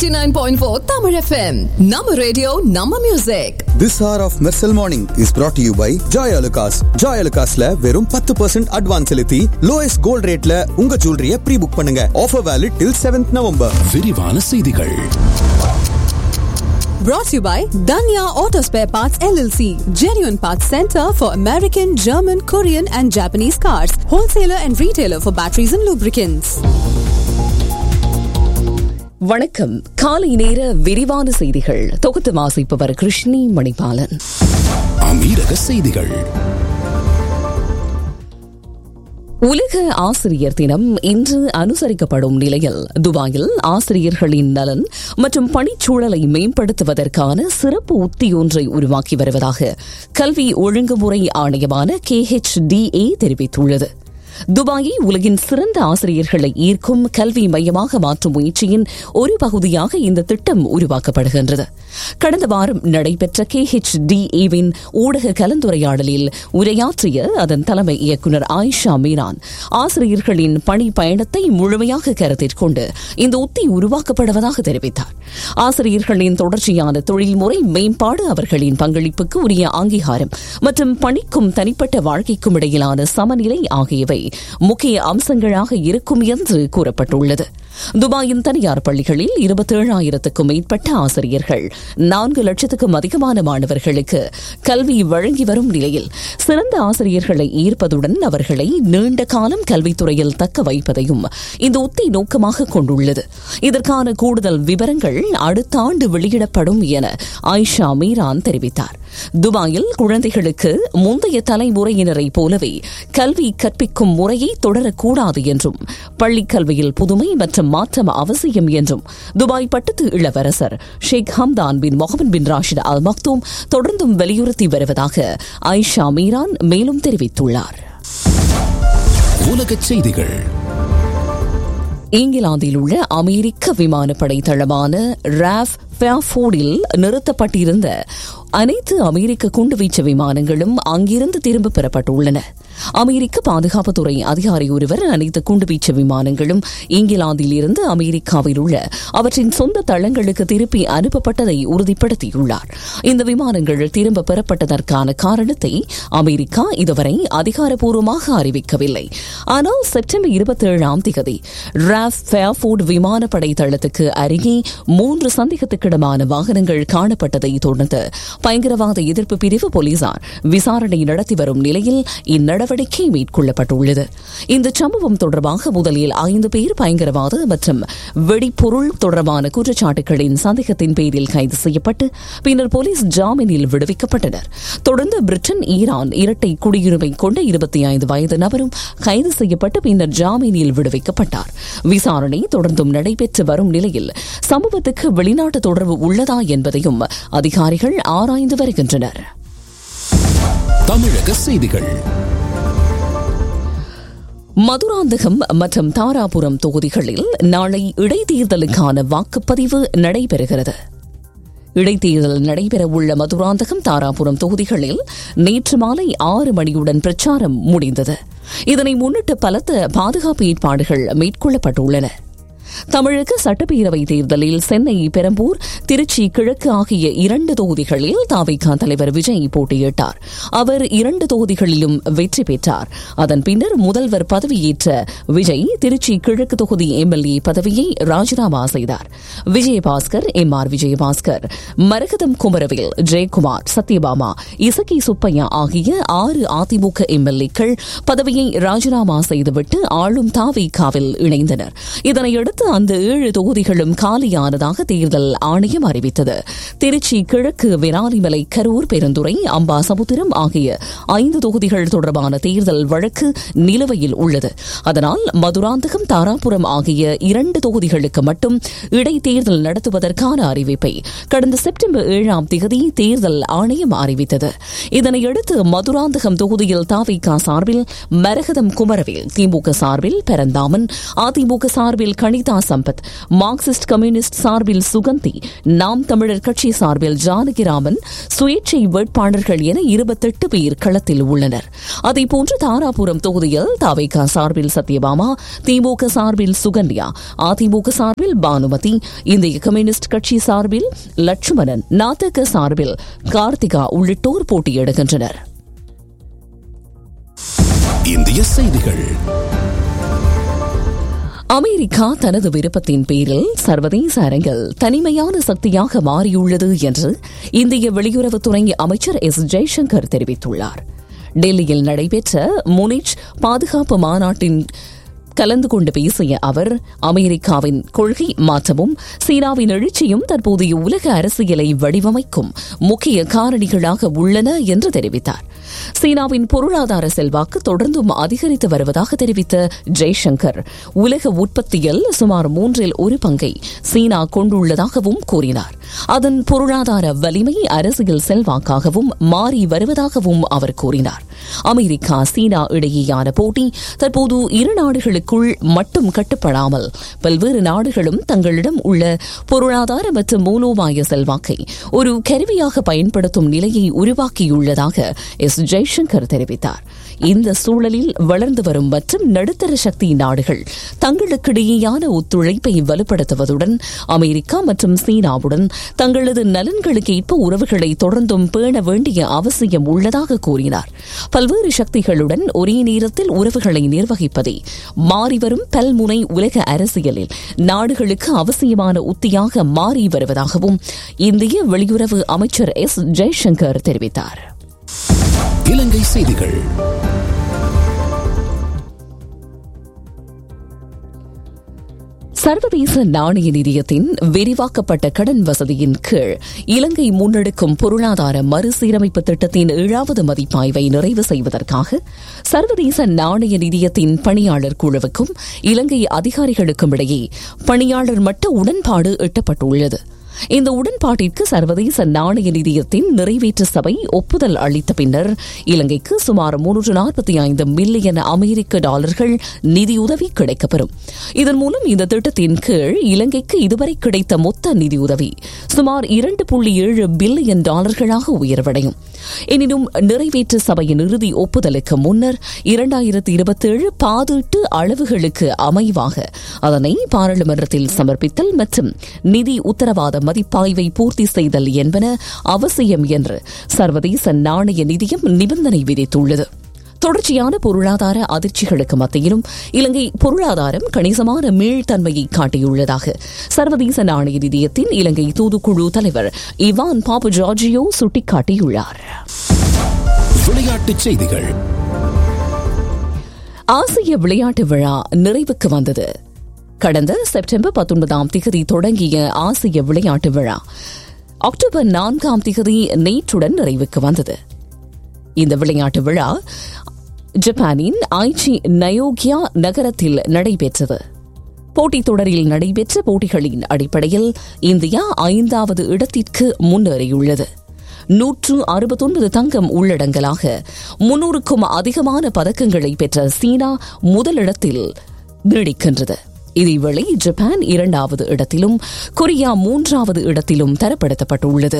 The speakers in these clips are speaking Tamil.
89.4 Tamil FM. Nama radio, Nama music. This hour of Mersal morning is brought to you by Joy Alukkas Joy அலுகாஸ்ல வெறும் பத்து பர்சன்ட் அட்வான்ஸ் செலுத்தி லோயஸ்ட் கோல்ட் ரேட்ல உங்க ஜுவல்லரிய ப்ரீ புக் பண்ணுங்க offer valid till seventh November விரிவான செய்திகள் Brought to you by Danya Auto Spare Parts LLC. Genuine Parts Center for American, German, Korean and Japanese cars. Wholesaler and retailer for batteries and lubricants. வணக்கம் காலை நேர விரிவான செய்திகள் தொகுத்து வாசிப்பவர் கிருஷ்ணி மணிபாலன் அமீரக செய்திகள் உலக ஆசிரியர் தினம் இன்று அனுசரிக்கப்படும் நிலையில் துபாயில் ஆசிரியர்களின் நலன் மற்றும் பணிச்சூழலை மேம்படுத்துவதற்கான சிறப்பு உத்தி ஒன்றை உருவாக்கி வருவதாக கல்வி ஒழுங்குமுறை ஆணையமான கேஹெச்டிஏ தெரிவித்துள்ளது துபாயை உலகின் சிறந்த ஆசிரியர்களை ஈர்க்கும் கல்வி மையமாக மாற்றும் முயற்சியின் ஒரு பகுதியாக இந்த திட்டம் உருவாக்கப்படுகின்றது கடந்த வாரம் நடைபெற்ற கே ஹெச் டிஏவின் ஊடக கலந்துரையாடலில் உரையாற்றிய அதன் தலைமை இயக்குநர் ஆயிஷா மீரான் ஆசிரியர்களின் பணி பயணத்தை முழுமையாக கருத்தில் கொண்டு இந்த உத்தி உருவாக்கப்படுவதாக தெரிவித்தார் ஆசிரியர்களின் தொடர்ச்சியான தொழில்முறை மேம்பாடு அவர்களின் பங்களிப்புக்கு உரிய அங்கீகாரம் மற்றும் பணிக்கும் தனிப்பட்ட வாழ்க்கைக்கும் இடையிலான சமநிலை ஆகியவை முக்கிய அம்சங்களாக இருக்கும் என்று கூறப்பட்டுள்ளது துபாயின் தனியார் பள்ளிகளில் இருபத்தேழாயிரத்துக்கும் மேற்பட்ட ஆசிரியர்கள் நான்கு லட்சத்துக்கும் அதிகமான மாணவர்களுக்கு கல்வி வழங்கி வரும் நிலையில் சிறந்த ஆசிரியர்களை ஈர்ப்பதுடன் அவர்களை நீண்ட காலம் கல்வித்துறையில் தக்க வைப்பதையும் இந்த உத்தி நோக்கமாக கொண்டுள்ளது இதற்கான கூடுதல் விவரங்கள் அடுத்த ஆண்டு வெளியிடப்படும் என ஆயிஷா மீரான் தெரிவித்தார் துபாயில் குழந்தைகளுக்கு முந்தைய தலைமுறையினரை போலவே கல்வி கற்பிக்கும் முறையை தொடரக்கூடாது என்றும் பள்ளிக் கல்வியில் புதுமை மற்றும் மாற்றம் அவசியம் என்றும் துபாய் பட்டத்து இளவரசர் ஷேக் ஹம்தான் பின் முகமது பின் ராஷித் அல் மக்தூம் தொடர்ந்தும் வலியுறுத்தி வருவதாக ஆயிஷா மீரான் மேலும் தெரிவித்துள்ளார் உலகச் செய்திகள் இங்கிலாந்தில் உள்ள அமெரிக்க விமானப்படை தளமான ராஃப் ஃபேஃபோர்டில் நிறுத்தப்பட்டிருந்த அனைத்து அமெரிக்க குண்டுவீச்சு விமானங்களும் அங்கிருந்து திரும்ப பெறப்பட்டுள்ளன அமெரிக்க பாதுகாப்புத்துறை அதிகாரி ஒருவர் அனைத்து குண்டுவீச்சு விமானங்களும் இங்கிலாந்தில் இருந்து அமெரிக்காவில் உள்ள அவற்றின் சொந்த தளங்களுக்கு திருப்பி அனுப்பப்பட்டதை உறுதிப்படுத்தியுள்ளார் இந்த விமானங்கள் திரும்ப பெறப்பட்டதற்கான காரணத்தை அமெரிக்கா இதுவரை அதிகாரப்பூர்வமாக அறிவிக்கவில்லை ஆனால் செப்டம்பர் இருபத்தேழாம் தேதி ராஃப் ஃபேஃபோர்ட் விமானப்படை தளத்துக்கு அருகே மூன்று சந்தேகத்துக்கிடமான வாகனங்கள் காணப்பட்டதை தொடர்ந்து பயங்கரவாத எதிர்ப்பு பிரிவு போலீசார் விசாரணை நடத்தி வரும் நிலையில் இந்நடவடிக்கை மேற்கொள்ளப்பட்டுள்ளது இந்த சம்பவம் தொடர்பாக முதலில் ஐந்து பேர் பயங்கரவாத மற்றும் வெடிப்பொருள் தொடர்பான குற்றச்சாட்டுகளின் சந்தேகத்தின் பேரில் கைது செய்யப்பட்டு பின்னர் போலீஸ் ஜாமீனில் விடுவிக்கப்பட்டனர் தொடர்ந்து பிரிட்டன் ஈரான் இரட்டை குடியுரிமை கொண்ட இருபத்தி ஐந்து வயது நபரும் கைது செய்யப்பட்டு பின்னர் ஜாமீனில் விடுவிக்கப்பட்டார் விசாரணை தொடர்ந்தும் நடைபெற்று வரும் நிலையில் சம்பவத்துக்கு வெளிநாட்டு தொடர்பு உள்ளதா என்பதையும் அதிகாரிகள் ஆராய்ந்து வருகின்றனர் தமிழக செய்திகள் மதுராந்தகம் மற்றும் தாராபுரம் தொகுதிகளில் நாளை இடைத்தேர்தலுக்கான வாக்குப்பதிவு நடைபெறுகிறது இடைத்தேர்தல் நடைபெறவுள்ள மதுராந்தகம் தாராபுரம் தொகுதிகளில் நேற்று மாலை ஆறு மணியுடன் பிரச்சாரம் முடிந்தது இதனை முன்னிட்டு பலத்த பாதுகாப்பு ஏற்பாடுகள் மேற்கொள்ளப்பட்டுள்ளன தமிழக சட்டப்பேரவை தேர்தலில் சென்னை பெரம்பூர் திருச்சி கிழக்கு ஆகிய இரண்டு தொகுதிகளில் தாவிகா தலைவர் விஜய் போட்டியிட்டார் அவர் இரண்டு தொகுதிகளிலும் வெற்றி பெற்றார் அதன் பின்னர் முதல்வர் பதவியேற்ற விஜய் திருச்சி கிழக்கு தொகுதி எம்எல்ஏ பதவியை ராஜினாமா செய்தார் விஜயபாஸ்கர் எம் ஆர் விஜயபாஸ்கர் மரகதம் குமரவேல் ஜெயக்குமார் சத்யபாமா இசக்கி சுப்பையா ஆகிய ஆறு அதிமுக எம்எல்ஏக்கள் பதவியை ராஜினாமா செய்துவிட்டு ஆளும் தாவிகாவில் இணைந்தனர் இதனையடுத்து அந்த ஏழு தொகுதிகளும் காலியானதாக தேர்தல் ஆணையம் அறிவித்தது திருச்சி கிழக்கு விராலிமலை கரூர் பெருந்துறை அம்பாசமுத்திரம் ஆகிய ஐந்து தொகுதிகள் தொடர்பான தேர்தல் வழக்கு நிலுவையில் உள்ளது அதனால் மதுராந்தகம் தாராபுரம் ஆகிய இரண்டு தொகுதிகளுக்கு மட்டும் இடைத்தேர்தல் நடத்துவதற்கான அறிவிப்பை கடந்த செப்டம்பர் ஏழாம் தேதி தேர்தல் ஆணையம் அறிவித்தது இதனையடுத்து மதுராந்தகம் தொகுதியில் தாவிகா சார்பில் மரகதம் குமரவேல் திமுக சார்பில் பெரந்தாமன் அதிமுக சார்பில் கணித கவிதா சம்பத் மார்க்சிஸ்ட் கம்யூனிஸ்ட் சார்பில் சுகந்தி நாம் தமிழர் கட்சி சார்பில் ஜானகிராமன் சுயேட்சை வேட்பாளர்கள் என இருபத்தெட்டு பேர் களத்தில் உள்ளனர் அதேபோன்று தாராபுரம் தொகுதியில் தாவேகா சார்பில் சத்யபாமா திமுக சார்பில் சுகன்யா அதிமுக சார்பில் பானுமதி இந்திய கம்யூனிஸ்ட் கட்சி சார்பில் லட்சுமணன் நாதக சார்பில் கார்த்திகா உள்ளிட்டோர் போட்டியிடுகின்றனர் இந்திய செய்திகள் அமெரிக்கா தனது விருப்பத்தின் பேரில் சர்வதேச அரங்கில் தனிமையான சக்தியாக மாறியுள்ளது என்று இந்திய வெளியுறவுத்துறை அமைச்சர் எஸ் ஜெய்சங்கர் தெரிவித்துள்ளார் டெல்லியில் நடைபெற்ற முனிச் பாதுகாப்பு மாநாட்டின் கலந்து கொண்டு பேசிய அவர் அமெரிக்காவின் கொள்கை மாற்றமும் சீனாவின் எழுச்சியும் தற்போதைய உலக அரசியலை வடிவமைக்கும் முக்கிய காரணிகளாக உள்ளன என்று தெரிவித்தார் சீனாவின் பொருளாதார செல்வாக்கு தொடர்ந்தும் அதிகரித்து வருவதாக தெரிவித்த ஜெய்சங்கர் உலக உற்பத்தியில் சுமார் மூன்றில் ஒரு பங்கை சீனா கொண்டுள்ளதாகவும் கூறினார் அதன் பொருளாதார வலிமை அரசியல் செல்வாக்காகவும் மாறி வருவதாகவும் அவர் கூறினார் அமெரிக்கா சீனா இடையேயான போட்டி தற்போது இரு நாடுகளுக்குள் மட்டும் கட்டுப்படாமல் பல்வேறு நாடுகளும் தங்களிடம் உள்ள பொருளாதார மற்றும் மூலோபாய செல்வாக்கை ஒரு கருவியாக பயன்படுத்தும் நிலையை உருவாக்கியுள்ளதாக எஸ் ஜெய்சங்கர் தெரிவித்தார் இந்த சூழலில் வளர்ந்து வரும் மற்றும் நடுத்தர சக்தி நாடுகள் தங்களுக்கிடையேயான ஒத்துழைப்பை வலுப்படுத்துவதுடன் அமெரிக்கா மற்றும் சீனாவுடன் தங்களது நலன்களுக்கேற்ப உறவுகளை தொடர்ந்தும் பேண வேண்டிய அவசியம் உள்ளதாக கூறினார் பல்வேறு சக்திகளுடன் ஒரே நேரத்தில் உறவுகளை நிர்வகிப்பதே மாறிவரும் பல்முனை உலக அரசியலில் நாடுகளுக்கு அவசியமான உத்தியாக மாறி வருவதாகவும் இந்திய வெளியுறவு அமைச்சர் எஸ் ஜெய்சங்கர் தெரிவித்தார் இலங்கை செய்திகள் சர்வதேச நாணய நிதியத்தின் விரிவாக்கப்பட்ட கடன் வசதியின் கீழ் இலங்கை முன்னெடுக்கும் பொருளாதார மறுசீரமைப்பு திட்டத்தின் ஏழாவது மதிப்பாய்வை நிறைவு செய்வதற்காக சர்வதேச நாணய நிதியத்தின் பணியாளர் குழுவுக்கும் இலங்கை அதிகாரிகளுக்கும் இடையே பணியாளர் மட்ட உடன்பாடு எட்டப்பட்டுள்ளது இந்த உடன்பாட்டிற்கு சர்வதேச நாணய நிதியத்தின் நிறைவேற்று சபை ஒப்புதல் அளித்த பின்னர் இலங்கைக்கு சுமார் முன்னூற்று நாற்பத்தி ஐந்து மில்லியன் அமெரிக்க டாலர்கள் நிதியுதவி கிடைக்கப்பெறும் இதன் மூலம் இந்த திட்டத்தின் கீழ் இலங்கைக்கு இதுவரை கிடைத்த மொத்த நிதியுதவி சுமார் இரண்டு புள்ளி ஏழு பில்லியன் டாலர்களாக உயர்வடையும் எனினும் நிறைவேற்று சபையின் இறுதி ஒப்புதலுக்கு முன்னர் இரண்டாயிரத்தி இருபத்தேழு பாதீட்டு அளவுகளுக்கு அமைவாக அதனை பாராளுமன்றத்தில் சமர்ப்பித்தல் மற்றும் நிதி உத்தரவாத மதிப்பாய்வை பூர்த்தி செய்தல் என்பன அவசியம் என்று சர்வதேச நாணய நிதியம் நிபந்தனை விதித்துள்ளது தொடர்ச்சியான பொருளாதார அதிர்ச்சிகளுக்கு மத்தியிலும் இலங்கை பொருளாதாரம் கணிசமான மீள்தன்மையை காட்டியுள்ளதாக சர்வதேச நாணய நிதியத்தின் இலங்கை தூதுக்குழு தலைவர் இவான் பாபு ஜார்ஜியோ சுட்டிக்காட்டியுள்ளார் விளையாட்டுச் செய்திகள் ஆசிய விளையாட்டு விழா நிறைவுக்கு வந்தது கடந்த செப்டம்பர் பத்தொன்பதாம் திகதி தொடங்கிய ஆசிய விளையாட்டு விழா அக்டோபர் நான்காம் திகதி நேற்றுடன் நிறைவுக்கு வந்தது இந்த விளையாட்டு விழா ஜப்பானின் ஐச்சி நயோகியா நகரத்தில் நடைபெற்றது போட்டித் தொடரில் நடைபெற்ற போட்டிகளின் அடிப்படையில் இந்தியா ஐந்தாவது இடத்திற்கு முன்னேறியுள்ளது நூற்று அறுபத்தொன்பது தங்கம் உள்ளடங்கலாக முன்னூறுக்கும் அதிகமான பதக்கங்களை பெற்ற சீனா முதலிடத்தில் நீடிக்கின்றது இதேவேளை ஜப்பான் இரண்டாவது இடத்திலும் கொரியா மூன்றாவது இடத்திலும் தரப்படுத்தப்பட்டுள்ளது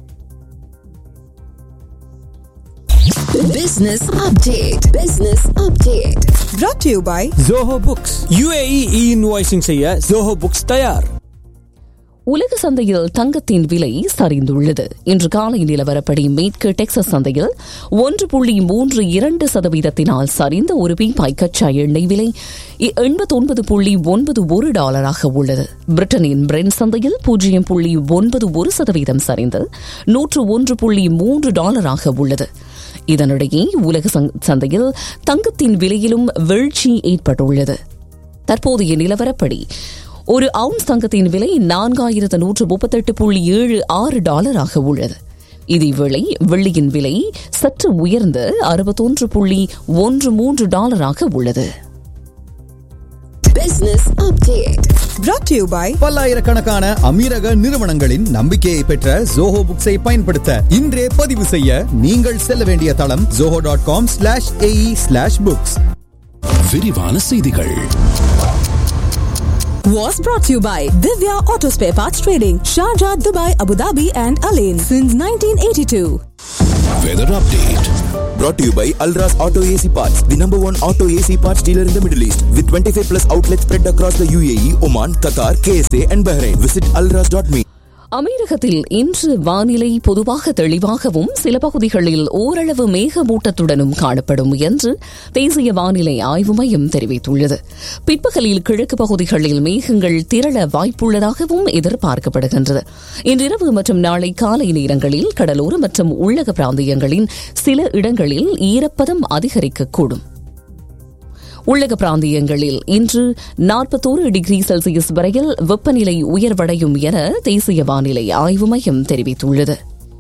Business update. Business update. brought to you by Zoho books UAE e invoicing செய்ய ஜோஹோ புக்ஸ் தயார் உலக சந்தையில் தங்கத்தின் விலை சரிந்துள்ளது இன்று காலை நிலவரப்படி மேற்கு டெக்சஸ் சந்தையில் ஒன்று புள்ளி மூன்று இரண்டு சதவீதத்தினால் சரிந்த ஒரு பீப்பாய் கச்சா எண்ணெய் விலை எண்பத்தொன்பது புள்ளி ஒன்பது ஒரு டாலராக உள்ளது பிரிட்டனின் பிரெண்ட் சந்தையில் பூஜ்ஜியம் புள்ளி ஒன்பது ஒரு சதவீதம் சரிந்து நூற்று ஒன்று புள்ளி மூன்று டாலராக உள்ளது இதனிடையே உலக சந்தையில் தங்கத்தின் விலையிலும் வீழ்ச்சி ஏற்பட்டுள்ளது தற்போதைய நிலவரப்படி ஒரு அவுன்ஸ் தங்கத்தின் விலை நான்காயிரத்து நூற்று முப்பத்தெட்டு புள்ளி ஏழு ஆறு டாலராக உள்ளது இதேவேளை வெள்ளியின் விலை சற்று உயர்ந்து அறுபத்தொன்று புள்ளி ஒன்று மூன்று டாலராக உள்ளது Business update. brought to you by பல்லாயிரக்கணக்கான அமீரக நிறுவனங்களின் நம்பிக்கையை பெற்ற ஜோஹோ புக்ஸை பயன்படுத்த இன்றே பதிவு செய்ய நீங்கள் செல்ல வேண்டிய தளம் Zoho dot com slash AE slash books விரிவான செய்திகள் Was brought to you by Divya Auto Spare Parts Trading, Sharjah, Dubai, Abu Dhabi, and Alain since 1982. Weather update Brought to you by Alras Auto AC Parts, the number one auto AC parts dealer in the Middle East, with 25 plus outlets spread across the UAE, Oman, Qatar, KSA, and Bahrain. Visit alras.me. அமீரகத்தில் இன்று வானிலை பொதுவாக தெளிவாகவும் சில பகுதிகளில் ஓரளவு மேகமூட்டத்துடனும் காணப்படும் என்று தேசிய வானிலை ஆய்வு மையம் தெரிவித்துள்ளது பிற்பகலில் கிழக்கு பகுதிகளில் மேகங்கள் திரள வாய்ப்புள்ளதாகவும் எதிர்பார்க்கப்படுகின்றது இன்றிரவு மற்றும் நாளை காலை நேரங்களில் கடலோர மற்றும் உள்ளக பிராந்தியங்களின் சில இடங்களில் ஈரப்பதம் அதிகரிக்கக்கூடும் உள்ளக பிராந்தியங்களில் இன்று நாற்பத்தோரு டிகிரி செல்சியஸ் வரையில் வெப்பநிலை உயர்வடையும் என தேசிய வானிலை ஆய்வு மையம் தெரிவித்துள்ளது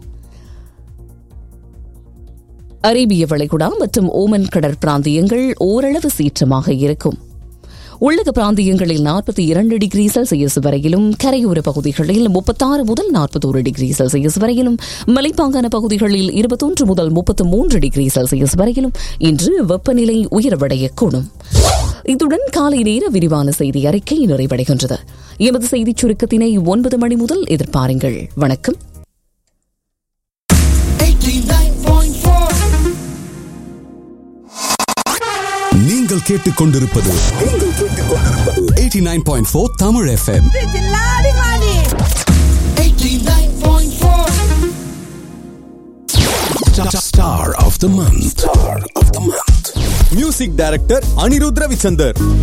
அரேபிய வளைகுடா மற்றும் ஓமன் கடற்பிராந்தியங்கள் ஓரளவு சீற்றமாக இருக்கும் உள்ளக பிராந்தியங்களில் நாற்பத்தி இரண்டு டிகிரி செல்சியஸ் வரையிலும் கரையோர பகுதிகளில் முப்பத்தாறு முதல் நாற்பத்தோரு டிகிரி செல்சியஸ் வரையிலும் மலைப்பாங்கான பகுதிகளில் இருபத்தொன்று முதல் முப்பத்து மூன்று டிகிரி செல்சியஸ் வரையிலும் இன்று வெப்பநிலை உயர்வடையக்கூடும் இத்துடன் காலை நேர விரிவான செய்தி அறிக்கை நிறைவடைகின்றது எமது செய்திச் சுருக்கத்தினை ஒன்பது மணி முதல் எதிர்பாருங்கள் வணக்கம் நீங்கள் கேட்டுக்கொண்டிருப்பது eighty nine point four Tamil FM star of the month star of the month music director Anirudh Ravichander